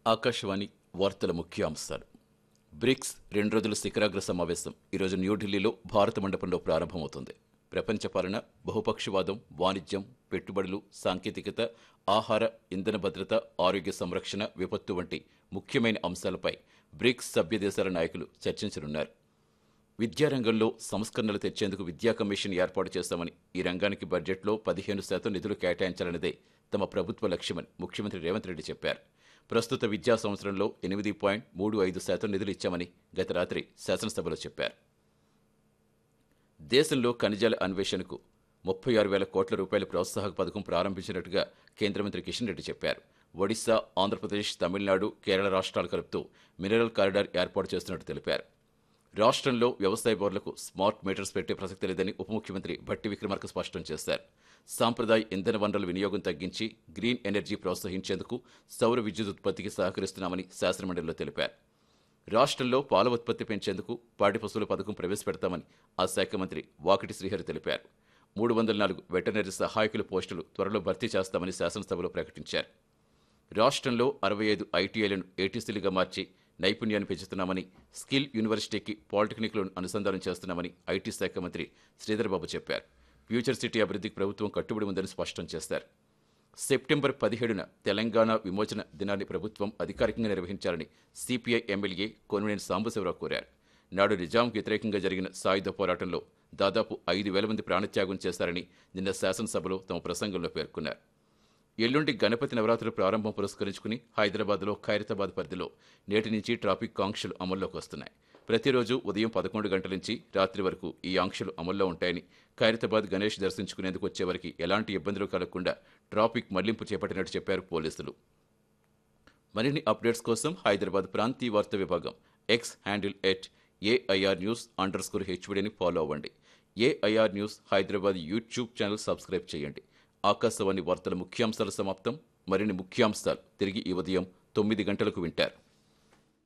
ఆకాశవాణి వార్తల ముఖ్యాంశాలు బ్రిక్స్ రెండు రోజుల శిఖరాగ్ర సమావేశం ఈరోజు న్యూఢిల్లీలో భారత మండపంలో ప్రారంభమవుతుంది ప్రపంచ పాలన బహుపక్షవాదం వాణిజ్యం పెట్టుబడులు సాంకేతికత ఆహార ఇంధన భద్రత ఆరోగ్య సంరక్షణ విపత్తు వంటి ముఖ్యమైన అంశాలపై బ్రిక్స్ సభ్య దేశాల నాయకులు చర్చించనున్నారు విద్యారంగంలో సంస్కరణలు తెచ్చేందుకు విద్యా కమిషన్ ఏర్పాటు చేస్తామని ఈ రంగానికి బడ్జెట్లో పదిహేను శాతం నిధులు కేటాయించాలన్నదే తమ ప్రభుత్వ లక్ష్యమని ముఖ్యమంత్రి రేవంత్ రెడ్డి చెప్పారు ప్రస్తుత విద్యా సంవత్సరంలో ఎనిమిది పాయింట్ మూడు ఐదు శాతం నిధులు ఇచ్చామని గత రాత్రి శాసనసభలో చెప్పారు దేశంలో ఖనిజాల అన్వేషణకు ముప్పై ఆరు వేల కోట్ల రూపాయల ప్రోత్సాహక పథకం ప్రారంభించినట్టుగా కేంద్ర మంత్రి కిషన్ రెడ్డి చెప్పారు ఒడిశా ఆంధ్రప్రదేశ్ తమిళనాడు కేరళ రాష్ట్రాలు కలుపుతూ మినరల్ కారిడార్ ఏర్పాటు చేస్తున్నట్టు తెలిపారు రాష్ట్రంలో వ్యవసాయ బోర్లకు స్మార్ట్ మీటర్స్ పెట్టే ప్రసక్తి లేదని ఉప ముఖ్యమంత్రి భట్టి విక్రమార్క స్పష్టం చేశారు సాంప్రదాయ ఇంధన వనరుల వినియోగం తగ్గించి గ్రీన్ ఎనర్జీ ప్రోత్సహించేందుకు సౌర విద్యుత్ ఉత్పత్తికి సహకరిస్తున్నామని శాసనమండలిలో తెలిపారు రాష్ట్రంలో పాల ఉత్పత్తి పెంచేందుకు పాడి పశువుల పథకం ప్రవేశపెడతామని ఆ శాఖ మంత్రి వాకిటి శ్రీహరి తెలిపారు మూడు వందల నాలుగు వెటర్నరీ సహాయకుల పోస్టులు త్వరలో భర్తీ చేస్తామని శాసనసభలో ప్రకటించారు రాష్ట్రంలో అరవై ఐదు ఐటీఐలను ఏటీసీలుగా మార్చి నైపుణ్యాన్ని పెంచుతున్నామని స్కిల్ యూనివర్సిటీకి పాలిటెక్నిక్లను అనుసంధానం చేస్తున్నామని ఐటీ శాఖ మంత్రి శ్రీధర్బాబు చెప్పారు ఫ్యూచర్ సిటీ అభివృద్ధికి ప్రభుత్వం కట్టుబడి ఉందని స్పష్టం చేశారు సెప్టెంబర్ పదిహేడున తెలంగాణ విమోచన దినాన్ని ప్రభుత్వం అధికారికంగా నిర్వహించాలని సిపిఐ ఎమ్మెల్యే కొనునేని సాంబశివరావు కోరారు నాడు నిజాంకు వ్యతిరేకంగా జరిగిన సాయుధ పోరాటంలో దాదాపు ఐదు వేల మంది ప్రాణత్యాగం చేశారని నిన్న శాసనసభలో తమ ప్రసంగంలో పేర్కొన్నారు ఎల్లుండి గణపతి నవరాత్రుల ప్రారంభం పురస్కరించుకుని హైదరాబాద్లో ఖైరతాబాద్ పరిధిలో నేటి నుంచి ట్రాఫిక్ ఆంక్షలు అమల్లోకి వస్తున్నాయి ప్రతిరోజు ఉదయం పదకొండు గంటల నుంచి రాత్రి వరకు ఈ ఆంక్షలు అమల్లో ఉంటాయని ఖైరతాబాద్ గణేష్ దర్శించుకునేందుకు వచ్చేవారికి ఎలాంటి ఇబ్బందులు కలగకుండా ట్రాఫిక్ మళ్లింపు చేపట్టినట్టు చెప్పారు పోలీసులు మరిన్ని అప్డేట్స్ కోసం హైదరాబాద్ ప్రాంతీయ వార్తా విభాగం X handle at AIR news underscore హెచ్విడిని ఫాలో అవ్వండి AIR news Hyderabad YouTube channel subscribe చేయండి ఆకాశవాణి వార్తల ముఖ్యాంశాలు సమాప్తం మరిన్ని ముఖ్యాంశాలు తిరిగి ఈ ఉదయం తొమ్మిది గంటలకు వింటారు